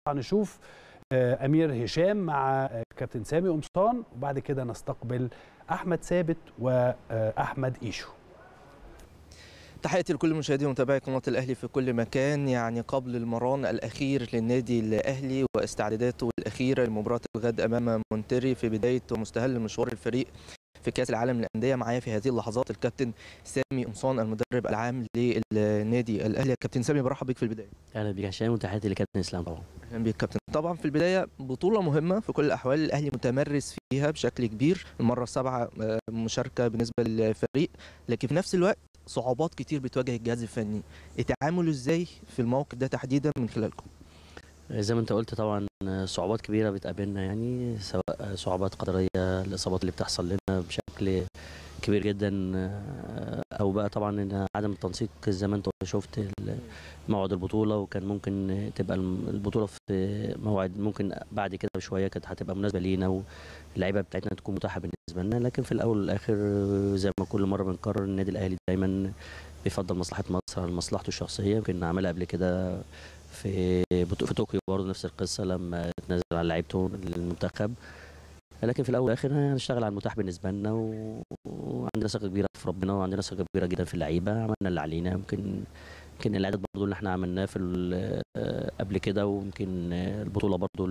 نشوف امير هشام مع كابتن سامي قمصان وبعد كده نستقبل احمد ثابت واحمد ايشو تحياتي لكل مشاهدي ومتابعي قناه الاهلي في كل مكان يعني قبل المران الاخير للنادي الاهلي واستعداداته الاخيره لمباراه الغد امام مونتري في بدايه ومستهل مشوار الفريق في كاس العالم للانديه معايا في هذه اللحظات الكابتن سامي قمصان المدرب العام للنادي الاهلي كابتن سامي برحب بك في البدايه اهلا بك هشام وتحياتي لكابتن اسلام طبعا اهلا بك كابتن طبعا في البدايه بطوله مهمه في كل الاحوال الاهلي متمرس فيها بشكل كبير المره السابعه مشاركه بالنسبه للفريق لكن في نفس الوقت صعوبات كتير بتواجه الجهاز الفني التعامل ازاي في الموقف ده تحديدا من خلالكم زي ما انت قلت طبعا صعوبات كبيره بتقابلنا يعني سواء صعوبات قدريه الاصابات اللي بتحصل لنا بشكل كبير جدا او بقى طبعا عدم التنسيق زي ما انت شفت موعد البطوله وكان ممكن تبقى البطوله في موعد ممكن بعد كده بشويه كانت هتبقى مناسبه لينا واللعيبه بتاعتنا تكون متاحه بالنسبه لنا لكن في الاول والاخر زي ما كل مره بنكرر النادي الاهلي دايما بيفضل مصلحه مصر على مصلحته الشخصيه يمكن عملها قبل كده في في طوكيو برضه نفس القصه لما اتنازل على لعيبته للمنتخب لكن في الاول والاخر هنشتغل على المتاح بالنسبه لنا و... وعندنا ثقه كبيره في ربنا وعندنا ثقه كبيره جدا في اللعيبه عملنا اللي علينا يمكن يمكن العدد برضه اللي احنا عملناه في قبل كده ويمكن البطوله برضه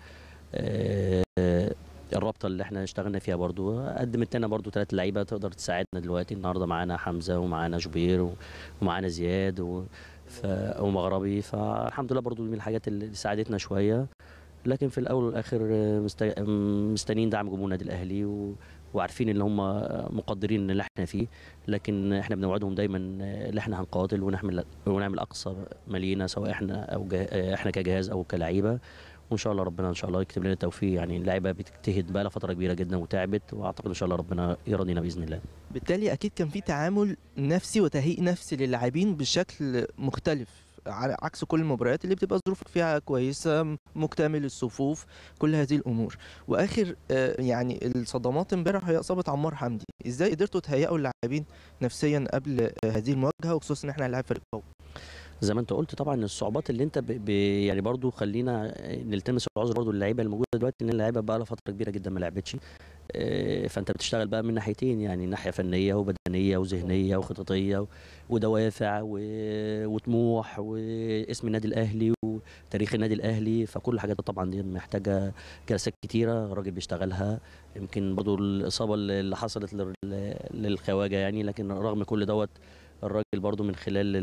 الرابطه اللي احنا اشتغلنا فيها برضو قدمت لنا برضو ثلاث لعيبه تقدر تساعدنا دلوقتي النهارده معانا حمزه ومعانا جبير ومعانا زياد و... ف... ومغربي فالحمد لله برضو من الحاجات اللي ساعدتنا شويه لكن في الاول والاخر مست... مستنيين دعم جمهور النادي الاهلي و... وعارفين ان هم مقدرين اللي احنا فيه لكن احنا بنوعدهم دايما ان احنا هنقاتل ونعمل ونعمل اقصى ما لينا سواء احنا او جه... احنا كجهاز او كلعيبه وان شاء الله ربنا ان شاء الله يكتب لنا التوفيق يعني اللعيبه بتجتهد بقى لها فتره كبيره جدا وتعبت واعتقد ان شاء الله ربنا يرضينا باذن الله بالتالي اكيد كان في تعامل نفسي وتهيئ نفسي للاعبين بشكل مختلف على عكس كل المباريات اللي بتبقى ظروفك فيها كويسه مكتمل الصفوف كل هذه الامور واخر يعني الصدمات امبارح هي اصابه عمار حمدي ازاي قدرتوا تهيئوا اللاعبين نفسيا قبل هذه المواجهه وخصوصا ان احنا هنلاعب فريق قوي زي ما انت قلت طبعا الصعوبات اللي انت ب... ب... يعني برضو خلينا نلتمس العذر برضو اللعيبه الموجوده دلوقتي ان اللعيبه بقى لها فتره كبيره جدا ما لعبتش اه فانت بتشتغل بقى من ناحيتين يعني ناحيه فنيه وبدنيه وذهنيه وخططيه ودوافع و... وطموح واسم النادي الاهلي وتاريخ النادي الاهلي فكل الحاجات طبعا دي محتاجه جلسات كتيره الراجل بيشتغلها يمكن برضو الاصابه اللي حصلت لل... للخواجه يعني لكن رغم كل دوت الراجل برضو من خلال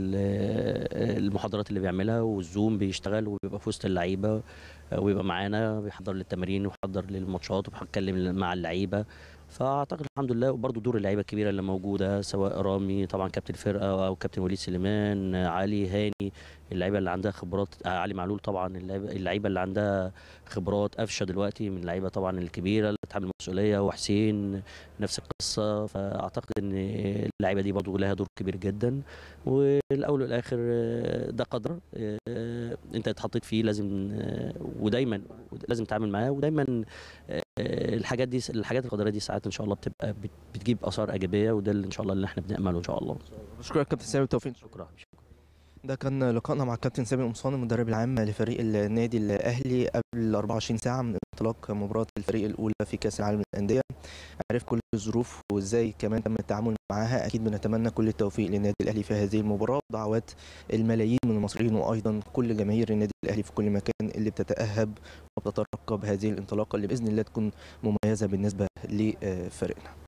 المحاضرات اللي بيعملها والزوم بيشتغل وبيبقى في وسط اللعيبه ويبقى معانا بيحضر للتمارين ويحضر للماتشات وبيتكلم مع اللعيبه فاعتقد الحمد لله وبرضه دور اللعيبه الكبيره اللي موجوده سواء رامي طبعا كابتن الفرقه او كابتن وليد سليمان علي هاني اللعيبه اللي عندها خبرات علي معلول طبعا اللعيبه اللي عندها خبرات قفشه دلوقتي من اللعيبه طبعا الكبيره اللي بتحمل المسؤوليه وحسين نفس القصه فاعتقد ان اللعيبه دي برضه لها دور كبير جدا والاول والاخر ده قدر انت اتحطيت فيه لازم ودايما لازم تتعامل معاه ودايما الحاجات دي الحاجات القدريه دي ساعات ان شاء الله بتبقى بتجيب اثار ايجابيه وده اللي ان شاء الله اللي احنا بنامله ان شاء الله بشكرك كابتن سامي بالتوفيق شكرا ده كان لقائنا مع الكابتن سامي قمصان المدرب العام لفريق النادي الاهلي قبل 24 ساعه من انطلاق مباراه الفريق الاولى في كاس العالم للانديه عرف كل الظروف وازاي كمان تم التعامل معها اكيد بنتمنى كل التوفيق للنادي الاهلي في هذه المباراه دعوات الملايين من المصريين وايضا كل جماهير النادي الاهلي في كل مكان اللي بتتاهب وبتترقب هذه الانطلاقه اللي باذن الله تكون مميزه بالنسبه لفريقنا